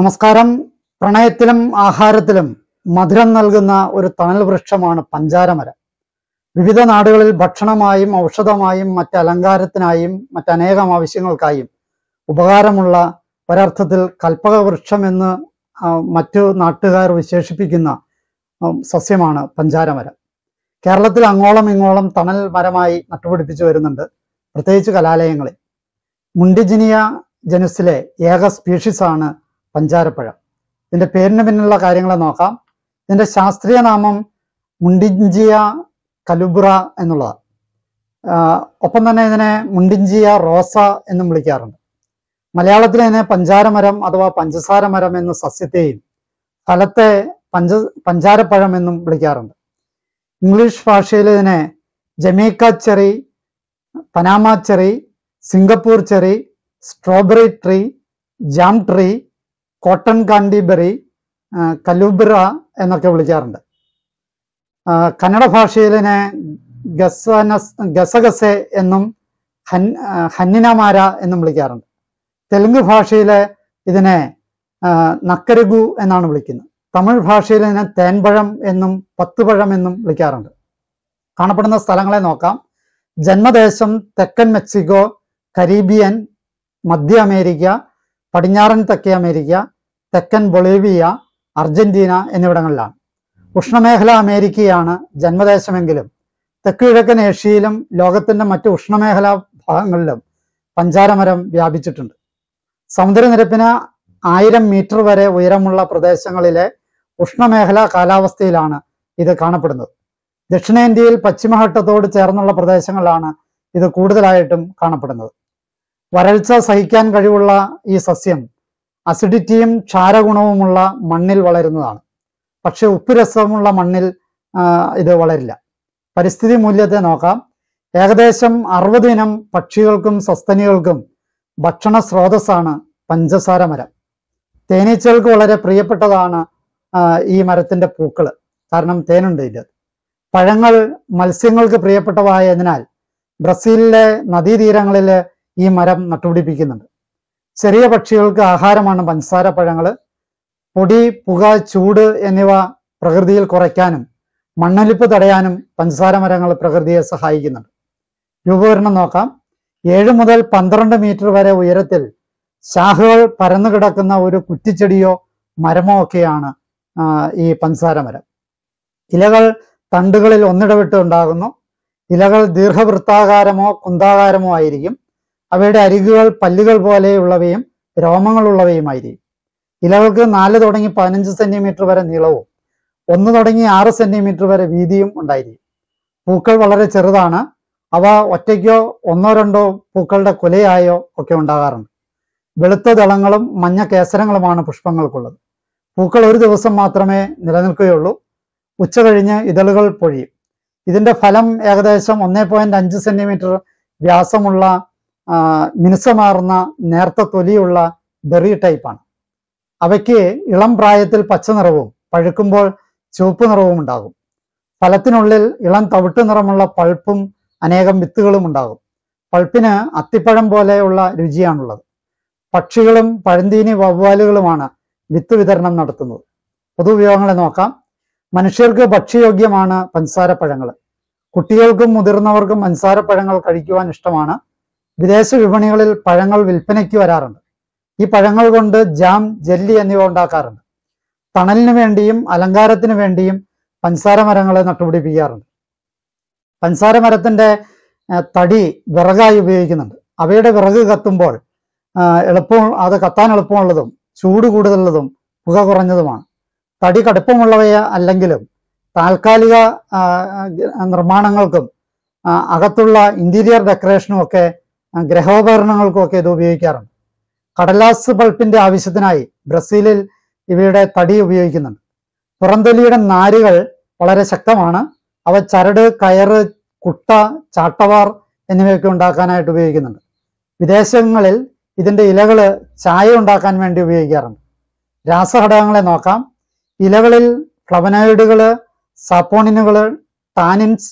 നമസ്കാരം പ്രണയത്തിലും ആഹാരത്തിലും മധുരം നൽകുന്ന ഒരു തണൽ വൃക്ഷമാണ് പഞ്ചാരമരം വിവിധ നാടുകളിൽ ഭക്ഷണമായും ഔഷധമായും മറ്റ് അലങ്കാരത്തിനായും മറ്റനേകം ആവശ്യങ്ങൾക്കായും ഉപകാരമുള്ള ഒരർത്ഥത്തിൽ കൽപ്പക വൃക്ഷം എന്ന് ആ, മറ്റു നാട്ടുകാർ വിശേഷിപ്പിക്കുന്ന ഉം, സസ്യമാണ് പഞ്ചാരമരം കേരളത്തിൽ അങ്ങോളം ഇങ്ങോളം തണൽ മരമായി നട്ടുപിടിപ്പിച്ചു വരുന്നുണ്ട് പ്രത്യേകിച്ച് കലാലയങ്ങളിൽ മുണ്ടിജിനിയ ജനുസിലെ ഏക സ്പീഷീസ് ആണ് പഞ്ചാരപ്പഴം ഇതിന്റെ പേരിന് പിന്നിലുള്ള കാര്യങ്ങൾ നോക്കാം ഇതിന്റെ ശാസ്ത്രീയ നാമം മുണ്ടിഞ്ചിയ കലുബ്ര എന്നുള്ളതാണ് ആഹ് ഒപ്പം തന്നെ ഇതിനെ മുണ്ടിഞ്ചിയ റോസ എന്നും വിളിക്കാറുണ്ട് മലയാളത്തിൽ ഇതിനെ പഞ്ചാരമരം അഥവാ പഞ്ചസാര മരം എന്ന സസ്യത്തെയും ഫലത്തെ പഞ്ച പഞ്ചാരപ്പഴം എന്നും വിളിക്കാറുണ്ട് ഇംഗ്ലീഷ് ഭാഷയിൽ ഇതിനെ Jamaica cherry Panama cherry Singapore cherry strawberry tree jam tree cotton candy berry calabura എന്നൊക്കെ വിളിക്കാറുണ്ട് ആ, കന്നഡ ഭാഷയിൽ ഇതിനെ ഗസനസ് ഗസഗസെ എന്നും ഹൻ ആ, ഹന്നിനമാര എന്നും വിളിക്കാറുണ്ട് തെലുങ്ക് ഭാഷയിൽ ഇതിനെ ആ, നക്കരഗു എന്നാണ് വിളിക്കുന്നത് തമിഴ് ഭാഷയിൽ ഇതിനെ തേൻപഴം എന്നും പത്തുപഴം എന്നും വിളിക്കാറുണ്ട് കാണപ്പെടുന്ന സ്ഥലങ്ങളെ നോക്കാം ജന്മദേശം തെക്കൻ മെക്സിക്കോ കരീബിയൻ മധ്യ അമേരിക്ക പടിഞ്ഞാറൻ തെക്കേ അമേരിക്ക തെക്കൻ ബൊളീവിയ അർജന്റീന എന്നിവിടങ്ങളിലാണ് ഉഷ്ണമേഖല അമേരിക്കയാണ് ജന്മദേശമെങ്കിലും തെക്ക് കിഴക്കൻ ഏഷ്യയിലും ലോകത്തിന്റെ മറ്റ് ഉഷ്ണമേഖലാ ഭാഗങ്ങളിലും പഞ്ചാരമരം വ്യാപിച്ചിട്ടുണ്ട് സമുദ്രനിരപ്പിന് ആയിരം മീറ്റർ വരെ ഉയരമുള്ള പ്രദേശങ്ങളിലെ ഉഷ്ണമേഖലാ കാലാവസ്ഥയിലാണ് ഇത് കാണപ്പെടുന്നത് ദക്ഷിണേന്ത്യയിൽ പശ്ചിമഘട്ടത്തോട് ചേർന്നുള്ള പ്രദേശങ്ങളിലാണ് ഇത് കൂടുതലായിട്ടും കാണപ്പെടുന്നത് വരൾച്ച സഹിക്കാൻ കഴിവുള്ള ഈ സസ്യം അസിഡിറ്റിയും ക്ഷാരഗുണവുമുള്ള മണ്ണിൽ വളരുന്നതാണ് പക്ഷെ ഉപ്പ് രസമുള്ള മണ്ണിൽ ആ, ഇത് വളരില്ല പരിസ്ഥിതി മൂല്യത്തെ നോക്കാം ഏകദേശം അറുപത് ഇനം പക്ഷികൾക്കും സസ്തനികൾക്കും ഭക്ഷണ സ്രോതസ്സാണ് പഞ്ചസാര മരം തേനീച്ചകൾക്ക് വളരെ പ്രിയപ്പെട്ടതാണ് ആ, ഈ മരത്തിന്റെ പൂക്കള് കാരണം തേനുണ്ട് ഇതിൽ പഴങ്ങൾ മത്സ്യങ്ങൾക്ക് പ്രിയപ്പെട്ടവായതിനാൽ ബ്രസീലിലെ നദീതീരങ്ങളിൽ ഈ മരം നട്ടുപിടിപ്പിക്കുന്നുണ്ട് ചെറിയ പക്ഷികൾക്ക് ആഹാരമാണ് പഞ്ചസാര പഴങ്ങള് പൊടി പുക ചൂട് എന്നിവ പ്രകൃതിയിൽ കുറയ്ക്കാനും മണ്ണൊലിപ്പ് തടയാനും പഞ്ചസാര മരങ്ങൾ പ്രകൃതിയെ സഹായിക്കുന്നുണ്ട് രൂപകരണം നോക്കാം ഏഴ് മുതൽ പന്ത്രണ്ട് മീറ്റർ വരെ ഉയരത്തിൽ ശാഖകൾ പരന്നു കിടക്കുന്ന ഒരു കുറ്റിച്ചെടിയോ മരമോ ഒക്കെയാണ് ആ, ഈ പഞ്ചസാര മരം ഇലകൾ തണ്ടുകളിൽ ഒന്നിടവിട്ട് ഉണ്ടാകുന്നു ഇലകൾ ദീർഘവൃത്താകാരമോ കുന്താകാരമോ ആയിരിക്കും അവയുടെ അരികുകൾ പല്ലുകൾ പോലെയുള്ളവയും രോമങ്ങളുള്ളവയുമായിരിക്കും ഇലകൾക്ക് നാല് തുടങ്ങി പതിനഞ്ച് സെന്റിമീറ്റർ വരെ നീളവും ഒന്ന് തുടങ്ങി ആറ് സെന്റിമീറ്റർ വരെ വീതിയും ഉണ്ടായിരിക്കും പൂക്കൾ വളരെ ചെറുതാണ് അവ ഒറ്റയ്ക്കോ ഒന്നോ രണ്ടോ പൂക്കളുടെ കുലയായോ ഒക്കെ ഉണ്ടാകാറുണ്ട് വെളുത്ത ദളങ്ങളും മഞ്ഞ കേസരങ്ങളുമാണ് പുഷ്പങ്ങൾക്കുള്ളത് പൂക്കൾ ഒരു ദിവസം മാത്രമേ നിലനിൽക്കുകയുള്ളൂ ഉച്ച കഴിഞ്ഞ് ഇതളുകൾ പൊഴിയും ഇതിന്റെ ഫലം ഏകദേശം ഒന്നേ പോയിന്റ് അഞ്ച് സെന്റിമീറ്റർ വ്യാസമുള്ള ആ, മിനുസമാർന്ന നേർത്ത തൊലിയുള്ള ബെറി ടൈപ്പാണ് അവയ്ക്ക് ഇളം പ്രായത്തിൽ പച്ച നിറവും പഴുക്കുമ്പോൾ ചുവപ്പ് നിറവും ഉണ്ടാകും ഫലത്തിനുള്ളിൽ ഇളം തവിട്ട് നിറമുള്ള പൾപ്പും അനേകം വിത്തുകളും ഉണ്ടാകും പൾപ്പിന് അത്തിപ്പഴം പോലെയുള്ള രുചിയാണുള്ളത് പക്ഷികളും പഴന്തീനി വവ്വാലുകളുമാണ് വിത്ത് വിതരണം നടത്തുന്നത് പൊതുപയോഗങ്ങളെ നോക്കാം മനുഷ്യർക്ക് ഭക്ഷ്യയോഗ്യമാണ് പഞ്ചസാരപ്പഴങ്ങൾ കുട്ടികൾക്കും മുതിർന്നവർക്കും പഞ്ചസാരപ്പഴങ്ങൾ കഴിക്കുവാൻ ഇഷ്ടമാണ് വിദേശ വിപണികളിൽ പഴങ്ങൾ വിൽപ്പനയ്ക്ക് വരാറുണ്ട് ഈ പഴങ്ങൾ കൊണ്ട് ജാം ജെല്ലി എന്നിവ ഉണ്ടാക്കാറുണ്ട് തണലിന് വേണ്ടിയും അലങ്കാരത്തിന് വേണ്ടിയും പഞ്ചസാര മരങ്ങൾ നട്ടുപിടിപ്പിക്കാറുണ്ട് പഞ്ചസാര മരത്തിന്റെ ആ, തടി വിറകായി ഉപയോഗിക്കുന്നുണ്ട് അവയുടെ വിറക് കത്തുമ്പോൾ ആ, എളുപ്പം അത് കത്താൻ എളുപ്പമുള്ളതും ചൂട് കൂടുതലുള്ളതും പുക കുറഞ്ഞതുമാണ് തടി കടുപ്പമുള്ളവയ അല്ലെങ്കിലും താൽക്കാലിക ആ, ഗ- നിർമ്മാണങ്ങൾക്കും ആ, അകത്തുള്ള ഇന്റീരിയർ ഡെക്കറേഷനും ഒക്കെ ആ, ഗൃഹോപകരണങ്ങൾക്കും ഒക്കെ ഇത് ഉപയോഗിക്കാറുണ്ട് കടലാസ് പൾപ്പിന്റെ ആവശ്യത്തിനായി ബ്രസീലിൽ ഇവയുടെ തടി ഉപയോഗിക്കുന്നുണ്ട് പുറംതൊലിയുടെ നാരുകൾ വളരെ ശക്തമാണ് അവ ചരട് കയറ് കുട്ട ചാട്ടവാർ എന്നിവയൊക്കെ ഉണ്ടാക്കാനായിട്ട് ഉപയോഗിക്കുന്നുണ്ട് വിദേശങ്ങളിൽ ഇതിന്റെ ഇലകള് ചായ ഉണ്ടാക്കാൻ വേണ്ടി ഉപയോഗിക്കാറുണ്ട് രാസഘടകങ്ങളെ നോക്കാം ഇലകളിൽ ഫ്ലവനോയിഡുകള് സാപ്പോണിനുകള് ടാനിൻസ്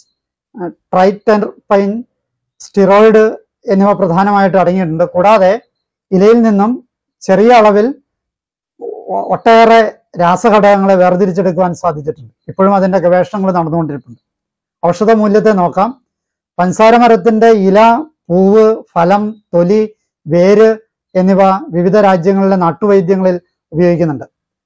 ട്രൈറ്റർപൈൻ സ്റ്റിറോയിഡ് എന്നിവ പ്രധാനമായിട്ട് അടങ്ങിയിട്ടുണ്ട് കൂടാതെ ഇലയിൽ നിന്നും ചെറിയ അളവിൽ ഒ- ഒട്ടേറെ രാസഘടകങ്ങളെ വേർതിരിച്ചെടുക്കുവാൻ സാധിച്ചിട്ടുണ്ട് ഇപ്പോഴും അതിന്റെ ഗവേഷണങ്ങൾ നടന്നുകൊണ്ടിരിപ്പുണ്ട് ഔഷധ മൂല്യത്തെ നോക്കാം പഞ്ചസാര മരത്തിന്റെ ഇല പൂവ് ഫലം തൊലി വേര് എന്നിവ വിവിധ രാജ്യങ്ങളിലെ നാട്ടുവൈദ്യങ്ങളിൽ ഉപയോഗിക്കുന്നുണ്ട്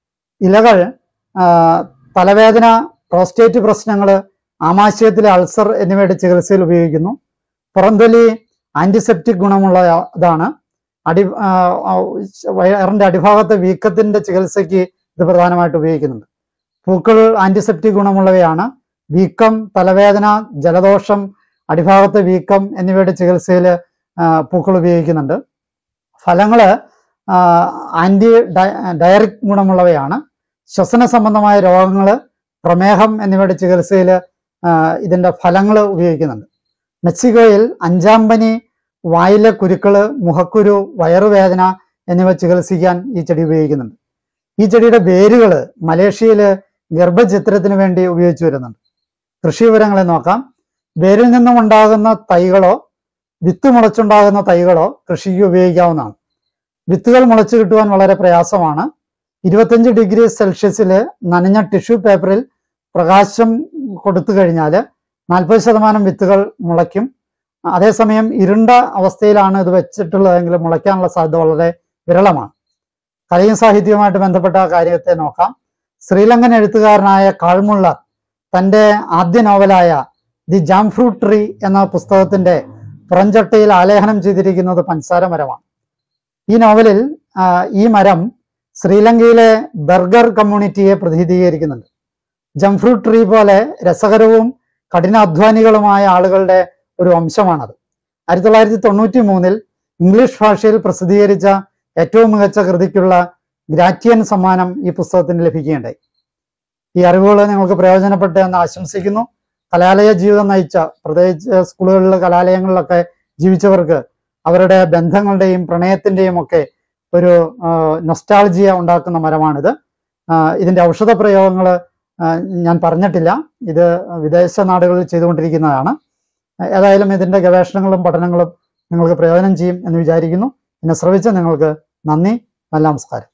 ഇലകൾ ആ, തലവേദന പ്രോസ്റ്റേറ്റ് പ്രശ്നങ്ങൾ ആമാശയത്തിലെ അൾസർ എന്നിവയുടെ ചികിത്സയിൽ ഉപയോഗിക്കുന്നു പുറംതൊലി ആന്റിസെപ്റ്റിക് ഗുണമുള്ള ഇതാണ് അടി ആ, ആ, വയറിന്റെ അടിഭാഗത്തെ വീക്കത്തിന്റെ ചികിത്സയ്ക്ക് ഇത് പ്രധാനമായിട്ട് ഉപയോഗിക്കുന്നുണ്ട് പൂക്കൾ ആന്റിസെപ്റ്റിക് ഗുണമുള്ളവയാണ് വീക്കം തലവേദന ജലദോഷം അടിഭാഗത്തെ വീക്കം എന്നിവയുടെ ചികിത്സയിൽ പൂക്കൾ ഉപയോഗിക്കുന്നുണ്ട് ഫലങ്ങള് ആ, ആന്റി ഡയ- ഡയറിക് ഗുണമുള്ളവയാണ് ശ്വസന സംബന്ധമായ രോഗങ്ങൾ പ്രമേഹം എന്നിവയുടെ ചികിത്സയിൽ ഇതിന്റെ ഫലങ്ങൾ ഉപയോഗിക്കുന്നുണ്ട് മെക്സിക്കോയിൽ അഞ്ചാം പനി വായിലെ കുരുക്കള് മുഖക്കുരു വയറുവേദന എന്നിവ ചികിത്സിക്കാൻ ഈ ചെടി ഉപയോഗിക്കുന്നുണ്ട് ഈ ചെടിയുടെ വേരുകൾ മലേഷ്യയില് ഗർഭചിത്രത്തിന് വേണ്ടി ഉപയോഗിച്ചു വരുന്നുണ്ട് കൃഷി വിവരങ്ങളെ നോക്കാം വേരിൽ നിന്നും ഉണ്ടാകുന്ന തൈകളോ വിത്ത് മുളച്ചുണ്ടാകുന്ന തൈകളോ കൃഷിക്ക് ഉപയോഗിക്കാവുന്നതാണ് വിത്തുകൾ മുളച്ചു കിട്ടുവാൻ വളരെ പ്രയാസമാണ് ഇരുപത്തഞ്ച് ഡിഗ്രി സെൽഷ്യസിൽ നനഞ്ഞ ടിഷ്യൂ പേപ്പറിൽ പ്രകാശം കൊടുത്തു കഴിഞ്ഞാൽ നാൽപ്പത് ശതമാനം വിത്തുകൾ മുളയ്ക്കും അതേസമയം ഇരുണ്ട അവസ്ഥയിലാണ് ഇത് വെച്ചിട്ടുള്ളതെങ്കിൽ മുളയ്ക്കാനുള്ള സാധ്യത വളരെ വിരളമാണ് കലയും സാഹിത്യവുമായിട്ട് ബന്ധപ്പെട്ട കാര്യത്തെ നോക്കാം ശ്രീലങ്കൻ എഴുത്തുകാരനായ കാൾമുള്ളർ തന്റെ ആദ്യ നോവലായ ദി ജാം ഫ്രൂട്ട് ട്രീ എന്ന പുസ്തകത്തിന്റെ പുറംചട്ടയിൽ ആലേഖനം ചെയ്തിരിക്കുന്നത് പഞ്ചസാര മരമാണ് ഈ നോവലിൽ ആ, ഈ മരം ശ്രീലങ്കയിലെ ബർഗർ കമ്മ്യൂണിറ്റിയെ പ്രതിനിധീകരിക്കുന്നുണ്ട് ജംഫ്രൂട്ട് ട്രീ പോലെ രസകരവും കഠിനാധ്വാനികളുമായ ആളുകളുടെ ഒരു വംശമാണത് ആയിരത്തി തൊള്ളായിരത്തി തൊണ്ണൂറ്റി മൂന്നിൽ ഇംഗ്ലീഷ് ഭാഷയിൽ പ്രസിദ്ധീകരിച്ച ഏറ്റവും മികച്ച കൃതിക്കുള്ള ഗ്രാറ്റിയൻ സമ്മാനം ഈ പുസ്തകത്തിന് ലഭിക്കുകയുണ്ടായി ഈ അറിവുകൾ നിങ്ങൾക്ക് പ്രയോജനപ്പെട്ടു എന്ന് ആശംസിക്കുന്നു കലാലയ ജീവിതം നയിച്ച പ്രത്യേകിച്ച് സ്കൂളുകളിൽ കലാലയങ്ങളിലൊക്കെ ജീവിച്ചവർക്ക് അവരുടെ ബന്ധങ്ങളുടെയും പ്രണയത്തിന്റെയും ഒക്കെ ഒരു നൊസ്റ്റാൾജിയ ഉണ്ടാക്കുന്ന മരമാണിത് ആ, ഇതിന്റെ ഔഷധ പ്രയോഗങ്ങൾ ഞാൻ പറഞ്ഞിട്ടില്ല ഇത് വിദേശ നാടുകളിൽ ചെയ്തുകൊണ്ടിരിക്കുന്നതാണ് ഏതായാലും ഇതിന്റെ ഗവേഷണങ്ങളും പഠനങ്ങളും നിങ്ങൾക്ക് പ്രയോജനം ചെയ്യും എന്ന് വിചാരിക്കുന്നു എന്നെ ശ്രവിച്ച നിങ്ങൾക്ക് നന്ദി നല്ല നമസ്കാരം